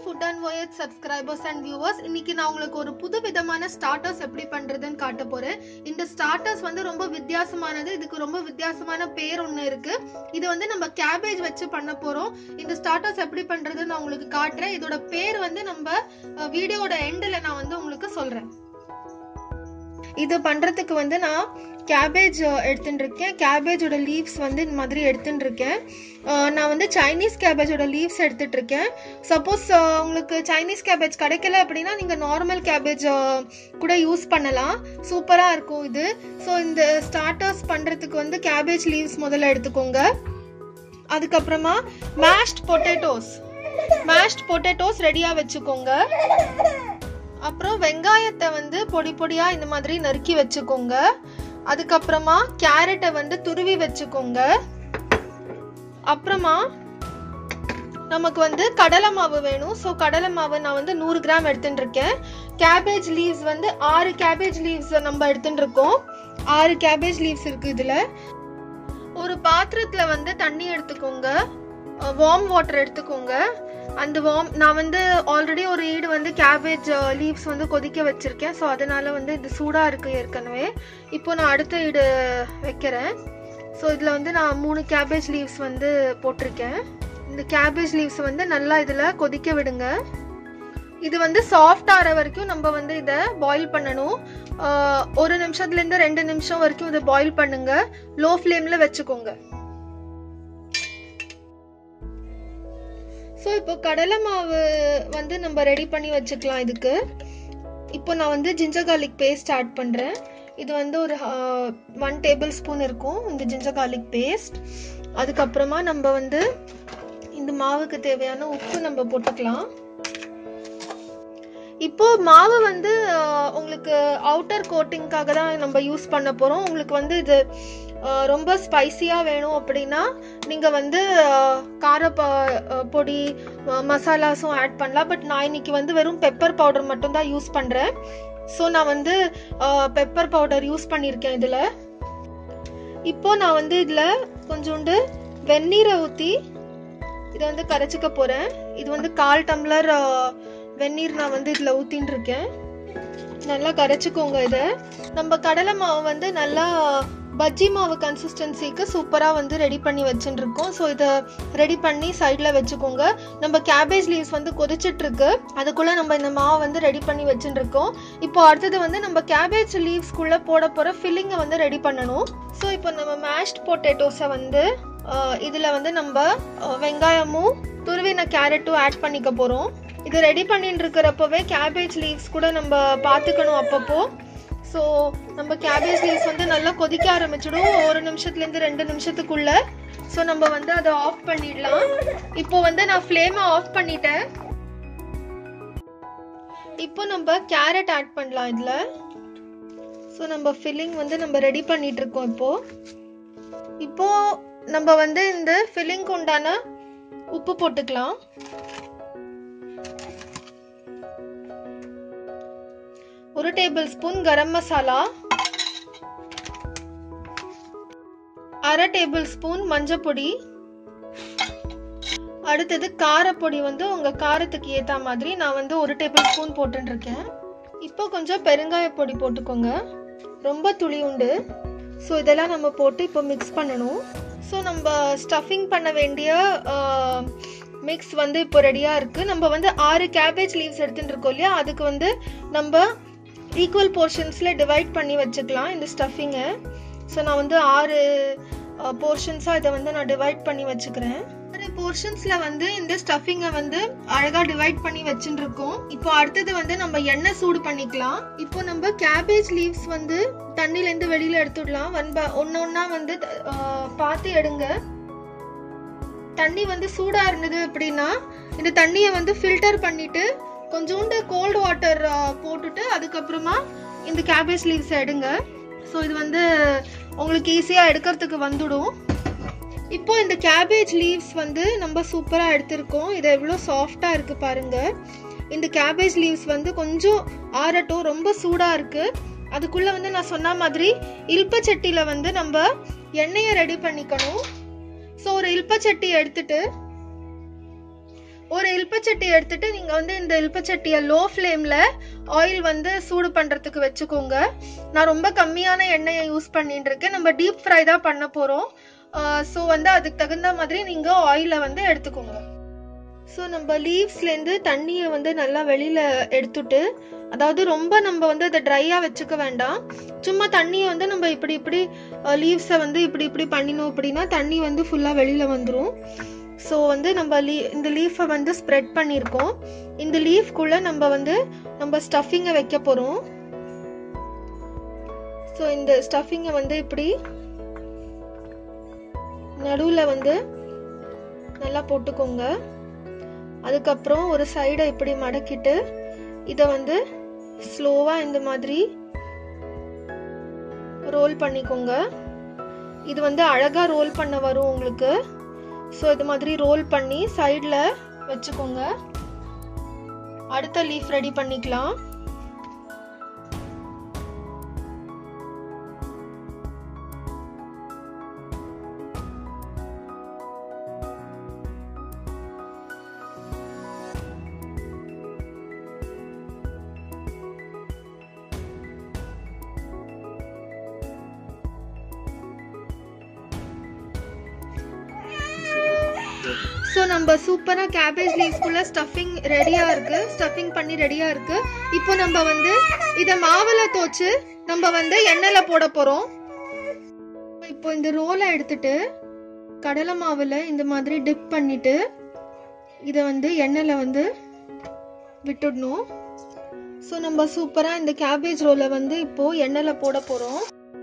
food and wired subscribers and viewers இன்னைக்கு நான் உங்களுக்கு ஒரு புது விதமான ஸ்டார்டர்ஸ் எப்படி பண்றதுன்னு காட்ட போறேன் இந்த ஸ்டார்டர்ஸ் வந்து ரொம்ப வித்தியாசமானது இதுக்கு ரொம்ப வித்தியாசமான பேர் ஒன்று இருக்கு இது வந்து நம்ம கேபேஜ் வச்சு பண்ண போறோம் இந்த ஸ்டார்டர்ஸ் எப்படி பண்றதுன்னு நான் உங்களுக்கு காட்டுறேன் இதோட பேர் வந்து நம்ம வீடியோட எண்டில் நான் வந்து உங்களுக்கு சொல்றேன் இது பண்றதுக்கு வந்து நான் கேபேஜ் எடுத்துட்டு இருக்கேன் கேபேஜோட லீவ்ஸ் வந்து இந்த மாதிரி எடுத்துட்டு இருக்கேன் அஹ் நான் வந்து சைனீஸ் கேபேஜோட லீவ்ஸ் எடுத்துட்டு இருக்கேன் சப்போஸ் உங்களுக்கு சைனீஸ் கேபேஜ் கிடைக்கல அப்படின்னா நீங்க நார்மல் கேபேஜ் கூட யூஸ் பண்ணலாம் சூப்பரா இருக்கும் இது ஸோ இந்த ஸ்டார்டர்ஸ் பண்றதுக்கு வந்து கேபேஜ் லீவ்ஸ் முதல்ல எடுத்துக்கோங்க அதுக்கப்புறமா மேஷ்ட் பொட்டேட்டோஸ் மேஷ்ட் பொட்டேட்டோஸ் ரெடியா வச்சுக்கோங்க அப்புறம் வெங்காயத்தை வந்து பொடி பொடியா இந்த மாதிரி நறுக்கி வச்சுக்கோங்க அதுக்கப்புறமா கேரட்டை வந்து துருவி வச்சுக்கோங்க அப்புறமா நமக்கு வந்து கடலை மாவு வேணும் ஸோ கடலை மாவு நான் வந்து நூறு கிராம் எடுத்துட்டு இருக்கேன் கேபேஜ் லீவ்ஸ் வந்து ஆறு கேபேஜ் லீவ்ஸ் நம்ம எடுத்துட்டு இருக்கோம் ஆறு கேபேஜ் லீவ்ஸ் இருக்கு இதுல ஒரு பாத்திரத்துல வந்து தண்ணி எடுத்துக்கோங்க வார்ம் வாட்டர் எடுத்துக்கோங்க அந்த வார்ம் நான் வந்து ஆல்ரெடி ஒரு ஈடு வந்து கேபேஜ் லீவ்ஸ் வந்து கொதிக்க வச்சிருக்கேன் ஸோ அதனால வந்து இது சூடாக இருக்கு ஏற்கனவே இப்போ நான் அடுத்த ஈடு வைக்கிறேன் ஸோ இதில் வந்து நான் மூணு கேபேஜ் லீவ்ஸ் வந்து போட்டிருக்கேன் இந்த கேபேஜ் லீவ்ஸ் வந்து நல்லா இதில் கொதிக்க விடுங்க இது வந்து சாஃப்ட் ஆகிற வரைக்கும் நம்ம வந்து இதை பாயில் பண்ணணும் ஒரு நிமிஷத்துலேருந்து ரெண்டு நிமிஷம் வரைக்கும் இதை பாயில் பண்ணுங்க லோ ஃப்ளேமில் வச்சுக்கோங்க ஸோ இப்போ கடலை மாவு வந்து நம்ம ரெடி பண்ணி வச்சுக்கலாம் இதுக்கு இப்போ நான் வந்து ஜிஞ்சர் கார்லிக் பேஸ்ட் ஆட் பண்ணுறேன் இது வந்து ஒரு ஒன் டேபிள் ஸ்பூன் இருக்கும் இந்த ஜிஞ்சர் கார்லிக் பேஸ்ட் அதுக்கப்புறமா நம்ம வந்து இந்த மாவுக்கு தேவையான உப்பு நம்ம போட்டுக்கலாம் இப்போ மாவு வந்து உங்களுக்கு அவுட்டர் கோட்டிங்காக தான் நம்ம யூஸ் பண்ண போகிறோம் உங்களுக்கு வந்து இது ரொம்ப ஸ்பைசியாக வேணும் அப்படின்னா நீங்கள் வந்து கார பொடி மசாலாஸும் ஆட் பண்ணலாம் பட் நான் இன்னைக்கு வந்து வெறும் பெப்பர் பவுடர் மட்டும் தான் யூஸ் பண்ணுறேன் ஸோ நான் வந்து பெப்பர் பவுடர் யூஸ் பண்ணியிருக்கேன் இதில் இப்போ நான் வந்து இதில் கொஞ்சோண்டு வெந்நீரை ஊற்றி இதை வந்து கரைச்சிக்க போகிறேன் இது வந்து கால் டம்ளர் வெந்நீர் நான் வந்து இதில் ஊற்றின்னு இருக்கேன் நல்லா கரைச்சிக்கோங்க இதை நம்ம கடலை மாவு வந்து நல்லா பஜ்ஜி மாவு கன்சிஸ்டன்சிக்கு சூப்பராக வந்து ரெடி பண்ணி வச்சுருக்கோம் ஸோ இதை ரெடி பண்ணி சைடில் வச்சுக்கோங்க நம்ம கேபேஜ் லீவ்ஸ் வந்து கொதிச்சிட்ருக்கு அதுக்குள்ளே நம்ம இந்த மாவை வந்து ரெடி பண்ணி வச்சுருக்கோம் இப்போ அடுத்தது வந்து நம்ம கேபேஜ் லீவ்ஸ்குள்ளே போட போகிற ஃபில்லிங்கை வந்து ரெடி பண்ணணும் ஸோ இப்போ நம்ம மேஷ்ட் பொட்டேட்டோஸை வந்து இதில் வந்து நம்ம வெங்காயமும் துருவின கேரட்டும் ஆட் பண்ணிக்க போகிறோம் இது ரெடி பண்ணிட்டு இருக்கிறப்பவே கேபேஜ் லீவ்ஸ் கூட நம்ம பார்த்துக்கணும் அப்பப்போ ஸோ நம்ம கேபேஜ் லீவ்ஸ் வந்து நல்லா கொதிக்க ஆரம்பிச்சிடும் ஒரு நிமிஷத்துலேருந்து ரெண்டு நிமிஷத்துக்குள்ள ஸோ நம்ம வந்து அதை ஆஃப் பண்ணிடலாம் இப்போ வந்து நான் ஃப்ளேமை ஆஃப் பண்ணிட்டேன் இப்போ நம்ம கேரட் ஆட் பண்ணலாம் இதில் ஸோ நம்ம ஃபில்லிங் வந்து நம்ம ரெடி பண்ணிட்டு இருக்கோம் இப்போ இப்போ நம்ம வந்து இந்த ஃபில்லிங்க்கு உண்டான உப்பு போட்டுக்கலாம் ஒரு டேபிள் ஸ்பூன் கரம் மசாலா அரை டேபிள் ஸ்பூன் மஞ்சப்பொடி அடுத்தது காரப்பொடி வந்து உங்க காரத்துக்கு ஏத்த மாதிரி நான் வந்து ஒரு டேபிள் ஸ்பூன் போட்டுருக்கேன் இப்போ கொஞ்சம் பெருங்காய பொடி போட்டுக்கோங்க ரொம்ப துளி உண்டு ஸோ இதெல்லாம் நம்ம போட்டு இப்போ மிக்ஸ் பண்ணணும் ஸோ நம்ம ஸ்டஃபிங் பண்ண வேண்டிய மிக்ஸ் வந்து இப்போ ரெடியாக இருக்குது நம்ம வந்து ஆறு கேபேஜ் லீவ்ஸ் எடுத்துகிட்டு இருக்கோம் இல்லையா அதுக்கு வந்து நம்ம ஈக்குவல் போர்ஷன்ஸில் டிவைட் பண்ணி வச்சுக்கலாம் இந்த ஸ்டஃபிங்கை ஸோ நான் வந்து ஆறு போர்ஷன்ஸாக இதை வந்து நான் டிவைட் பண்ணி வச்சுக்கிறேன் ஆறு போர்ஷன்ஸில் வந்து இந்த ஸ்டஃபிங்கை வந்து அழகாக டிவைட் பண்ணி வச்சுட்டு இருக்கோம் இப்போ அடுத்தது வந்து நம்ம எண்ணெய் சூடு பண்ணிக்கலாம் இப்போ நம்ம கேபேஜ் லீவ்ஸ் வந்து தண்ணிலேருந்து வெளியில் எடுத்துடலாம் ஒன் பை ஒன்று ஒன்றா வந்து பார்த்து எடுங்க தண்ணி வந்து சூடாக இருந்தது அப்படின்னா இந்த தண்ணியை வந்து ஃபில்டர் பண்ணிட்டு கொஞ்சோண்டு கோல்டு வாட்டர் போட்டுட்டு அதுக்கப்புறமா இந்த கேபேஜ் லீவ்ஸ் எடுங்க ஸோ இது வந்து உங்களுக்கு ஈஸியாக எடுக்கிறதுக்கு வந்துடும் இப்போ இந்த கேபேஜ் லீவ்ஸ் வந்து நம்ம சூப்பராக எடுத்திருக்கோம் இது எவ்வளோ சாஃப்டாக இருக்குது பாருங்க இந்த கேபேஜ் லீவ்ஸ் வந்து கொஞ்சம் ஆறட்டும் ரொம்ப சூடாக இருக்குது அதுக்குள்ளே வந்து நான் சொன்ன மாதிரி இல்பச்சட்டியில் வந்து நம்ம எண்ணெயை ரெடி பண்ணிக்கணும் ஸோ ஒரு இல்பச்சட்டி எடுத்துட்டு ஒரு இல்பச்சட்டி எடுத்துட்டு நீங்க வந்து இந்த இல்பச்சட்டியை லோ ஃப்ளேம்ல ஆயில் வந்து சூடு பண்றதுக்கு வச்சுக்கோங்க நான் ரொம்ப கம்மியான எண்ணெயை யூஸ் பண்ணிட்டு இருக்கேன் நம்ம டீப் ஃப்ரை தான் பண்ண போறோம் ஸோ வந்து அதுக்கு தகுந்த மாதிரி நீங்க ஆயிலை வந்து எடுத்துக்கோங்க ஸோ நம்ம லீவ்ஸ்லேருந்து தண்ணியை வந்து நல்லா வெளியில் எடுத்துட்டு அதாவது ரொம்ப நம்ம வந்து அதை ட்ரையாக வச்சுக்க வேண்டாம் சும்மா தண்ணியை வந்து நம்ம இப்படி இப்படி லீவ்ஸை வந்து இப்படி இப்படி பண்ணினோம் அப்படின்னா தண்ணி வந்து ஃபுல்லாக வெளியில் வந்துடும் ஸோ வந்து நம்ம லீ இந்த லீஃபை வந்து ஸ்ப்ரெட் பண்ணியிருக்கோம் இந்த லீஃப்குள்ளே நம்ம வந்து நம்ம ஸ்டஃபிங்கை வைக்க போகிறோம் ஸோ இந்த ஸ்டஃபிங்கை வந்து இப்படி நடுவில் வந்து நல்லா போட்டுக்கோங்க அதுக்கப்புறம் ஒரு சைடை இப்படி மடக்கிட்டு இதை வந்து ஸ்லோவாக இந்த மாதிரி ரோல் பண்ணிக்கோங்க இது வந்து அழகாக ரோல் பண்ண வரும் உங்களுக்கு ஸோ இது மாதிரி ரோல் பண்ணி சைடில் வச்சுக்கோங்க அடுத்த லீஃப் ரெடி பண்ணிக்கலாம் ஸோ நம்ம சூப்பராக கேபேஜ் லீவ்ஸ்குள்ள ஸ்டஃபிங் ரெடியாக இருக்கு ஸ்டஃபிங் பண்ணி ரெடியாக இருக்கு இப்போ நம்ம வந்து இதை மாவில் தோச்சு நம்ம வந்து எண்ணெயில் போட போகிறோம் இப்போ இந்த ரோலை எடுத்துட்டு கடலை மாவில் இந்த மாதிரி டிப் பண்ணிட்டு இதை வந்து எண்ணெயில் வந்து விட்டுடணும் ஸோ நம்ம சூப்பராக இந்த கேபேஜ் ரோலை வந்து இப்போ எண்ணெயில் போட போகிறோம்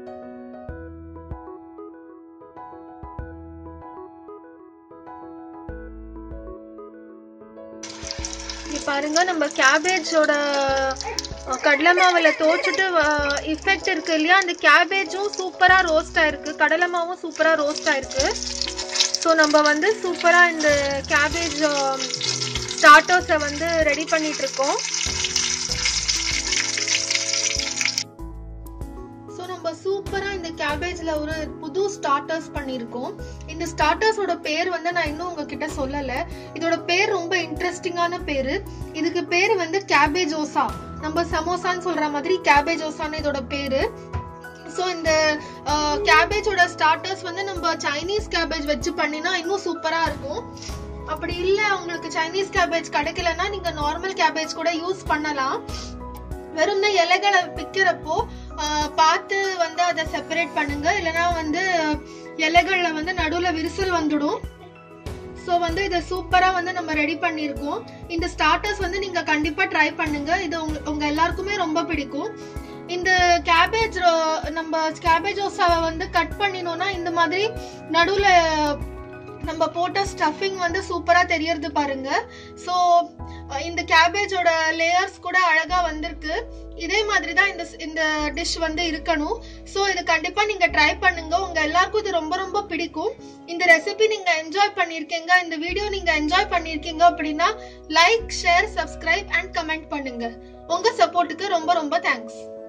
இங்க பாருங்க நம்ம கேபேஜோட கடலை மாவில் தோச்சுட்டு இஃபெக்ட் இருக்கு இல்லையா அந்த கேபேஜும் சூப்பராக ரோஸ்ட் ஆயிருக்கு கடலை மாவும் சூப்பராக ரோஸ்ட் ஆயிருக்கு ஸோ நம்ம வந்து சூப்பராக இந்த கேபேஜ் ஸ்டார்டர்ஸை வந்து ரெடி பண்ணிட்டு இருக்கோம் ஸோ நம்ம சூப்பராக இந்த கேபேஜில் ஒரு புது ஸ்டார்டர்ஸ் பண்ணியிருக்கோம் இந்த ஸ்டார்டர்ஸோட பேர் வந்து நான் இன்னும் உங்ககிட்ட சொல்லலை இதோட பேர் ரொம்ப இன்ட்ரெஸ்டிங்கான பேர் இதுக்கு பேர் வந்து கேபேஜோசா நம்ம சமோசான்னு சொல்ற மாதிரி கேபேஜோசான்னு இதோட பேரு ஸோ இந்த கேபேஜோட ஸ்டார்டர்ஸ் வந்து நம்ம சைனீஸ் கேபேஜ் வச்சு பண்ணினா இன்னும் சூப்பராக இருக்கும் அப்படி இல்லை உங்களுக்கு சைனீஸ் கேபேஜ் கிடைக்கலன்னா நீங்க நார்மல் கேபேஜ் கூட யூஸ் பண்ணலாம் வெறும்னா இலைகளை பிக்கிறப்போ பார்த்து வந்து அதை செப்பரேட் பண்ணுங்க இல்லைன்னா வந்து இலைகள்ல வந்து நடுவில் விரிசல் வந்துடும் ஸோ வந்து இதை சூப்பராக வந்து நம்ம ரெடி பண்ணியிருக்கோம் இந்த ஸ்டார்டர்ஸ் வந்து நீங்கள் கண்டிப்பாக ட்ரை பண்ணுங்க இது உங்க உங்க எல்லாருக்குமே ரொம்ப பிடிக்கும் இந்த கேபேஜ் நம்ம கேபேஜ் ஓசாவை வந்து கட் பண்ணினோம்னா இந்த மாதிரி நடுவில் நம்ம போட்ட ஸ்டஃபிங் வந்து சூப்பராக தெரியறது பாருங்க ஸோ இந்த கேபேஜோட லேயர்ஸ் கூட அழகா வந்திருக்கு இதே மாதிரி தான் இந்த இந்த டிஷ் வந்து இருக்கணும் ஸோ இது கண்டிப்பா நீங்க ட்ரை பண்ணுங்க உங்க எல்லாருக்கும் இது ரொம்ப ரொம்ப பிடிக்கும் இந்த ரெசிபி நீங்க என்ஜாய் பண்ணிருக்கீங்க இந்த வீடியோ நீங்க என்ஜாய் பண்ணிருக்கீங்க அப்படின்னா like share subscribe and comment பண்ணுங்க உங்க சப்போர்ட்டுக்கு ரொம்ப ரொம்ப தேங்க்ஸ்